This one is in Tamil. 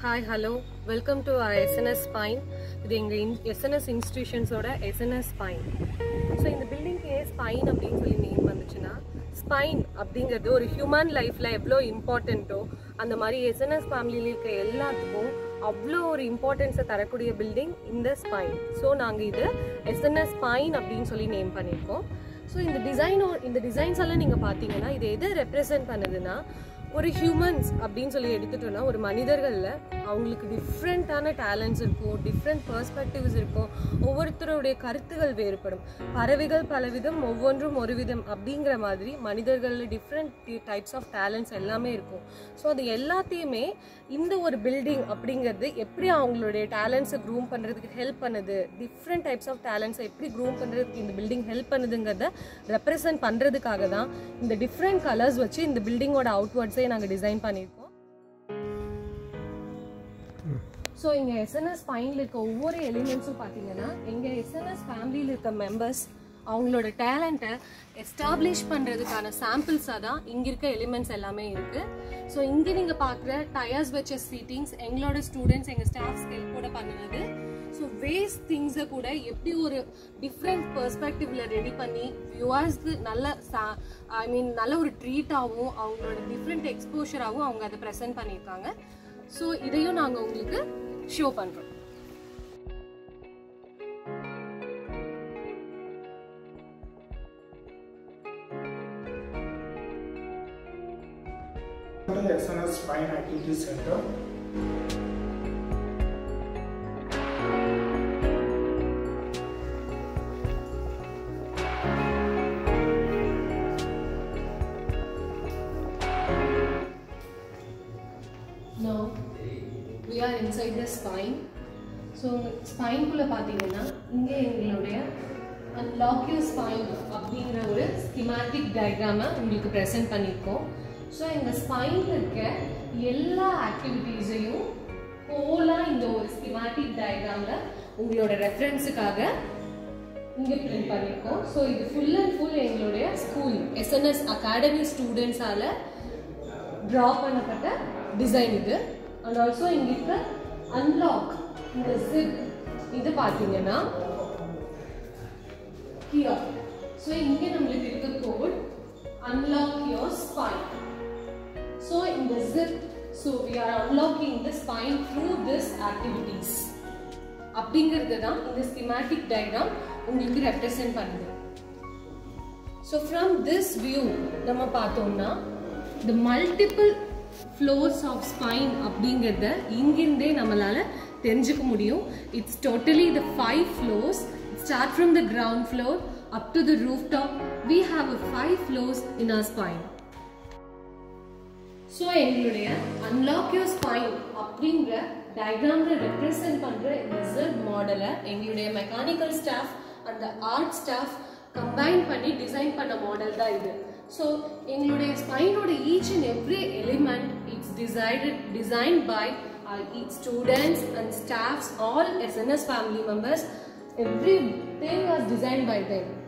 Hi hello welcome to S N S spine இது எங்கள் எஸ்என்எஸ் இன்ஸ்டிடியூஷன்ஸோட எஸ்என்எஸ் ஸ்பைன் ஸோ இந்த பில்டிங்க்கு ஏன் ஸ்பைன் அப்படின்னு சொல்லி நேம் வந்துச்சுன்னா ஸ்பைன் அப்படிங்கிறது ஒரு ஹியூமன் லைஃப்பில் எவ்வளோ இம்பார்ட்டண்ட்டோ அந்த மாதிரி எஸ்என்எஸ் ஃபேமிலியில் இருக்க எல்லாத்துக்கும் அவ்வளோ ஒரு இம்பார்ட்டன்ஸை தரக்கூடிய பில்டிங் இந்த ஸ்பைன் ஸோ நாங்கள் இது எஸ்என்எஸ் ஸ்பைன் அப்படின்னு சொல்லி நேம் பண்ணியிருக்கோம் ஸோ இந்த டிசைனோ இந்த டிசைன்ஸ் எல்லாம் நீங்கள் பார்த்தீங்கன்னா இது எதை ரெப்ரசன்ட் பண்ணுதுன்னா ஒரு ஹியூமன்ஸ் அப்படின்னு சொல்லி எடுத்துட்டோம்னா ஒரு மனிதர்களில் அவங்களுக்கு டிஃப்ரெண்ட்டான டேலண்ட்ஸ் இருக்கும் டிஃப்ரெண்ட் பர்ஸ்பெக்டிவ்ஸ் இருக்கும் ஒவ்வொருத்தருடைய கருத்துகள் வேறுபடும் பறவைகள் பலவிதம் ஒவ்வொன்றும் ஒரு விதம் அப்படிங்கிற மாதிரி மனிதர்களில் டிஃப்ரெண்ட் டைப்ஸ் ஆஃப் டேலண்ட்ஸ் எல்லாமே இருக்கும் ஸோ அது எல்லாத்தையுமே இந்த ஒரு பில்டிங் அப்படிங்கிறது எப்படி அவங்களுடைய டேலண்ட்ஸை க்ரூம் பண்ணுறதுக்கு ஹெல்ப் பண்ணுது டிஃப்ரெண்ட் டைப்ஸ் ஆஃப் டேலண்ட்ஸை எப்படி க்ரூம் பண்ணுறதுக்கு இந்த பில்டிங் ஹெல்ப் பண்ணுதுங்கிறத ரெப்ரசன்ட் பண்ணுறதுக்காக தான் இந்த டிஃப்ரெண்ட் கலர்ஸ் வச்சு இந்த பில்டிங்கோட அவுட்வர்ட்ஸை நாங்கள் டிசைன் பண்ணியிருக்கோம் ஸோ இங்கே எஸ்என்எஸ் ஃபைனில் இருக்க ஒவ்வொரு எலிமெண்ட்ஸும் பார்த்தீங்கன்னா எங்கள் எஸ்என்எஸ் ஃபேமிலியில் இருக்க மெம்பர்ஸ் அவங்களோட டேலண்ட்டை எஸ்டாப்ளிஷ் பண்ணுறதுக்கான சாம்பிள்ஸாக தான் இங்கே இருக்க எலிமெண்ட்ஸ் எல்லாமே இருக்குது ஸோ இங்கே நீங்கள் பார்க்குற டயர்ஸ் வச்ச சீட்டிங்ஸ் எங்களோட ஸ்டூடெண்ட்ஸ் எங்கள் ஸ்டாஃப்ஸ் ஹெல்ப்போட பண்ணினது ஸோ வேஸ்ட் திங்ஸை கூட எப்படி ஒரு டிஃப்ரெண்ட் பெர்ஸ்பெக்டிவ்ல ரெடி பண்ணி வியூவர்ஸ்க்கு நல்ல ஐ மீன் நல்ல ஒரு ட்ரீட்டாகவும் அவங்களோட டிஃப்ரெண்ட் எக்ஸ்போஷராகவும் அவங்க அதை ப்ரெசென்ட் பண்ணியிருக்காங்க ஸோ இதையும் நாங்கள் உங்களுக்கு ஷோ பண்ணுறோம் the SNS Spine Activity Center. Now, we are inside the spine. So ஸ்பைன்குள்ளே பார்த்தீங்கன்னா இங்கே எங்களுடைய அன்லாக் யூ ஸ்பைன் அப்படிங்கிற ஒரு ஸ்கிமாட்டிக் டயக்ராமை உங்களுக்கு ப்ரெசென்ட் பண்ணியிருக்கோம் ஸோ இந்த ஸ்பைனில் இருக்க எல்லா ஆக்டிவிட்டீஸையும் ஹோலாக இந்த ஒரு ஸ்கிமாட்டிக் டயக்ராமில் உங்களோட ரெஃபரன்ஸுக்காக இங்கே பிரிண்ட் பண்ணியிருக்கோம் ஸோ இது ஃபுல் அண்ட் ஃபுல் எங்களுடைய ஸ்கூல் எஸ்என்எஸ் அகாடமி ஸ்டூடெண்ட்ஸால் ட்ரா பண்ணப்பட்ட டிசைன் இது அண்ட் ஆல்சோ இங்கே இருக்க அன்லாக் இந்த ஜிப் இது பார்த்தீங்கன்னா ஹியர் ஸோ இங்கே நம்மளுக்கு இருக்க code unlock your spine so இந்த zip so we are unlocking the spine through this activities அப்படிங்கிறது தான் இந்த ஸ்கிமேட்டிக் டயக்ராம் உங்களுக்கு ரெப்ரசென்ட் பண்ணுது ஸோ ஃப்ரம் திஸ் வியூ நம்ம பார்த்தோம்னா the multiple floors of spine அப்படிங்கிறத இங்கிருந்தே நம்மளால தெரிஞ்சுக்க முடியும் it's totally the five floors start from the ground floor up to the roof top we have a five floors in our spine so எங்களுடைய அன்லாக் யூர் ஸ்பைன் அப்படிங்கிற டயக்ராமில் ரெப்ரசென்ட் பண்ணுற இந்த ஜெட் மாடலை எங்களுடைய மெக்கானிக்கல் ஸ்டாஃப் அந்த ஆர்ட் ஸ்டாஃப் கம்பைன் பண்ணி டிசைன் பண்ண மாடல் தான் இது ஸோ எங்களுடைய ஸ்பைனோட each and every element it's decided design by each students and staffs all S N S family members everything was design by them